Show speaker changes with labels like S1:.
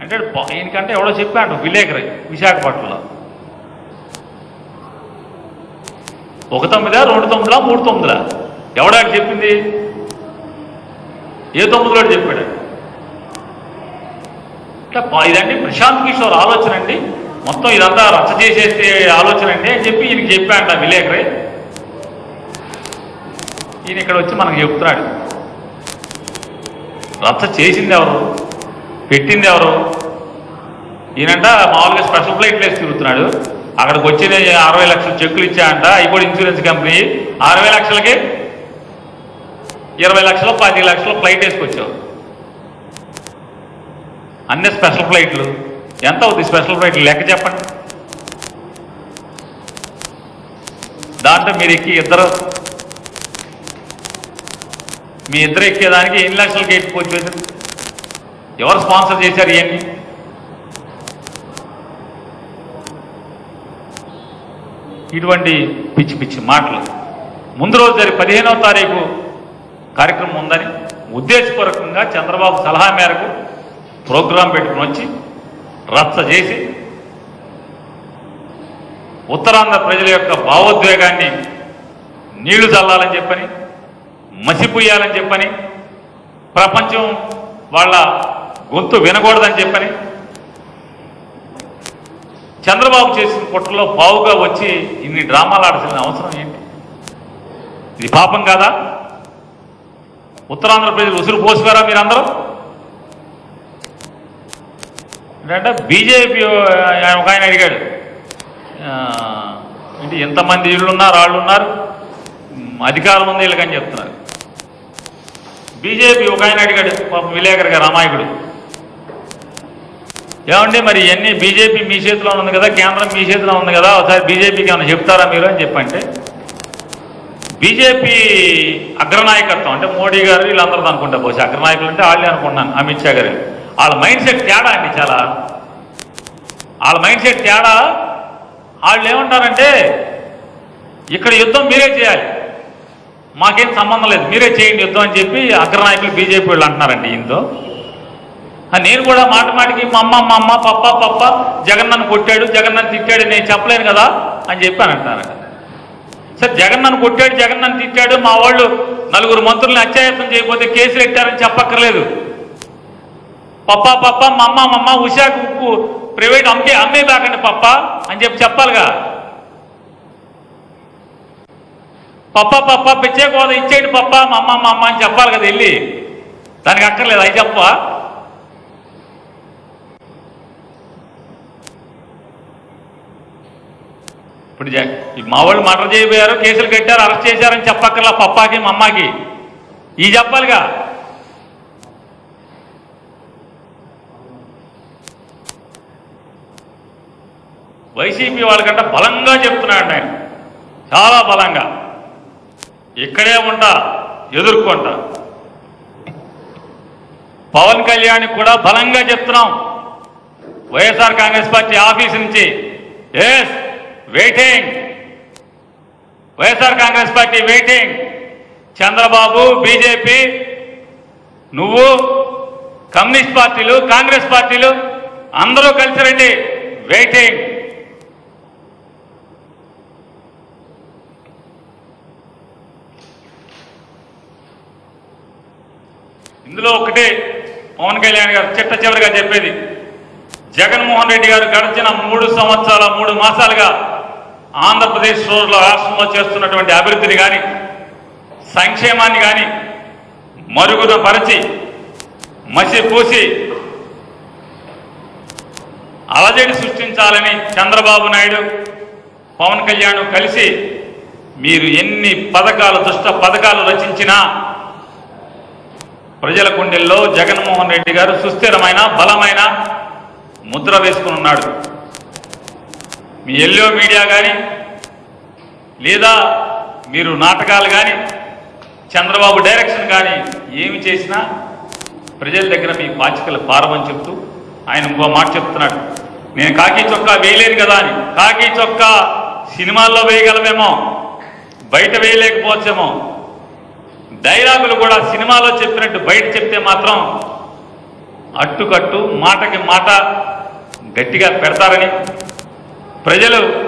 S1: అంటే బా- ఈయనకంటే ఎవడో చెప్పాడు విలేకరి విశాఖపట్నంలో ఒక తొమ్మిదా రెండు తొమ్మిదిలా మూడు తొమ్మిదిలా ఎవడానికి చెప్పింది ఏ తొమ్మిదిలో చెప్పాడు ఇట్లా పా- ఇదండి ప్రశాంత్ కిషోర్ ఆలోచన అండి మొత్తం ఇదంతా రచ్చ చేసేస్తే ఆలోచన అండి అని చెప్పి ఈయనకి చెప్పాడు ఆ విలేకరి ఈయన ఇక్కడ వచ్చి మనకు చెప్తున్నాడు రచ్చ చేసింది ఎవరు పెట్టింది ఎవరు ఈయనంట మామూలుగా స్పెషల్ ఫ్లైట్లు వేసి తిరుగుతున్నాడు అక్కడికి వచ్చిన అరవై లక్షల చెక్కులు ఇచ్చాయంట అవి కూడా ఇన్సూరెన్స్ కంపెనీ అరవై లక్షలకి ఇరవై లక్షలు పది లక్షలు ఫ్లైట్ వేసుకొచ్చావు అన్ని స్పెషల్ ఫ్లైట్లు ఎంత అవుతుంది స్పెషల్ ఫ్లైట్లు లెక్క చెప్పండి దాంట్లో మీరు ఎక్కి ఇద్దరు మీ ఇద్దరు ఎక్కేదానికి ఎన్ని లక్షలకి ఎక్కిపోవచ్చు ఎవరు స్పాన్సర్ చేశారు ఇవన్నీ ఇటువంటి పిచ్చి పిచ్చి మాటలు ముందు రోజు జరిగి పదిహేనవ తారీఖు కార్యక్రమం ఉందని ఉద్దేశపూర్వకంగా చంద్రబాబు సలహా మేరకు ప్రోగ్రాం పెట్టుకుని వచ్చి రచ్చ చేసి ఉత్తరాంధ్ర ప్రజల యొక్క భావోద్వేగాన్ని నీళ్లు చల్లాలని చెప్పని మసిపుయ్యాలని చెప్పని ప్రపంచం వాళ్ళ గొంతు వినకూడదని చెప్పని చంద్రబాబు చేసిన కుట్రలో పావుగా వచ్చి ఇన్ని డ్రామాలు ఆడాల్సిన అవసరం ఏంటి ఇది పాపం కాదా ఉత్తరాంధ్ర ప్రజలు ఉసురు పోసుకోరా మీరందరూ ఏంటంటే బీజేపీ ఒక ఆయన అడిగాడు ఆ, ఏంటి ఎంతమంది ఇళ్ళు ఉన్నారు వాళ్ళు ఉన్నారు మ్, అధికారం ఉంది వీళ్ళకని చెప్తున్నారు బీజేపీ ఒక ఆయన అడిగాడు పాపం విలేకరు గారు అమాయకుడు ఏమండి మరి ఇవన్నీ బీజేపీ మీ చేతిలో ఉంది కదా కేంద్రం మీ చేతిలో ఉంది కదా ఒకసారి బీజేపీకి ఏమైనా చెప్తారా మీరు అని చెప్పంటే బీజేపీ అగ్రనాయకత్వం అంటే మోడీ గారు వీళ్ళందరూ అనుకుంటా బహుశా అగ్రనాయకులు అంటే వాళ్ళే అనుకున్నాను అమిత్ షా గారు వాళ్ళ మైండ్ సెట్ తేడా అండి చాలా వాళ్ళ మైండ్ సెట్ తేడా వాళ్ళు ఏమంటారంటే ఇక్కడ యుద్ధం మీరే చేయాలి మాకేం సంబంధం లేదు మీరే చేయండి యుద్ధం అని చెప్పి అగ్రనాయకులు బీజేపీ వాళ్ళు అంటున్నారండి ఈయనతో ఆ నేను కూడా మాట మాటికి మా అమ్మ మా అమ్మ పప్ప పప్ప జగన్ నన్ను కొట్టాడు జగన్ నన్ను తిట్టాడు నేను చెప్పలేను కదా అని చెప్పి అని అంటారంట సరే జగన్ నన్ను కొట్టాడు జగన్ నన్ను తిట్టాడు మా వాళ్ళు నలుగురు మంత్రుల్ని అత్యాయత్నం చేయకపోతే కేసులు ఎట్టారని చెప్పక్కర్లేదు పప్ప పప్ప మా అమ్మ మా అమ్మ ఉషాకు ఉప్పు ప్రైవేట్ అమ్మే అమ్మే బాకండి పప్ప అని చెప్పి చెప్పాలిగా పప్ప పప్ప పిచ్చే కోద ఇచ్చేయండి పప్ప మా అమ్మ మా అమ్మ అని చెప్పాలి కదా వెళ్ళి దానికి అక్కర్లేదు అది చెప్పవా ఇప్పుడు జ- ఈ మా వాళ్ళు మర్డర్ చేయబోయారు కేసులు కట్టారు అరెస్ట్ చేశారని చెప్పక్కర్లా పప్పాకి మా అమ్మకి ఈ చెప్పాలిగా వైసీపీ వాళ్ళకంటే బలంగా చెప్తున్నాడు ఆయన చాలా బలంగా ఇక్కడే ఉంటా ఎదుర్కొంటా పవన్ కళ్యాణ్ కూడా బలంగా చెప్తున్నాం వైఎస్ఆర్ కాంగ్రెస్ పార్టీ ఆఫీస్ నుంచి ఎస్ waiting YSR Congress party waiting Chandrababu BJP నువ్వు కమ్యూనిస్ట్ పార్టీలు కాంగ్రెస్ పార్టీలు అందరూ కలిసి రండి వెయిటింగ్ ఇందులో ఒకటే పవన్ కళ్యాణ్ గారు చిట్ట చివరిగా చెప్పేది జగన్మోహన్ రెడ్డి గారు గడిచిన మూడు సంవత్సరాల మూడు మాసాలుగా ఆంధ్రప్రదేశ్ రోజులో రాష్ట్రంలో చేస్తున్నటువంటి అభివృద్ధిని కానీ సంక్షేమాన్ని కానీ మరుగున పరిచి మసి పూసి అలజడి సృష్టించాలని చంద్రబాబు నాయుడు పవన్ కళ్యాణ్ కలిసి మీరు ఎన్ని పథకాలు దుష్ట పథకాలు రచించినా ప్రజల గుండెల్లో జగన్మోహన్ రెడ్డి గారు సుస్థిరమైన బలమైన ముద్ర వేసుకుని ఉన్నాడు మీ ఎల్లో మీడియా కానీ లేదా మీరు నాటకాలు కానీ చంద్రబాబు డైరెక్షన్ కానీ ఏమి చేసినా ప్రజల దగ్గర మీ బాధ్యతలు పారమని చెప్తూ ఆయన ఇంకో మాట చెప్తున్నాడు నేను కాకి చొక్కా వేయలేను కదా అని కాకి చొక్కా సినిమాల్లో వేయగలమేమో బయట అట్టుకట్టు మాటకి మాట గట్టిగా పెడతారని ప్రజలు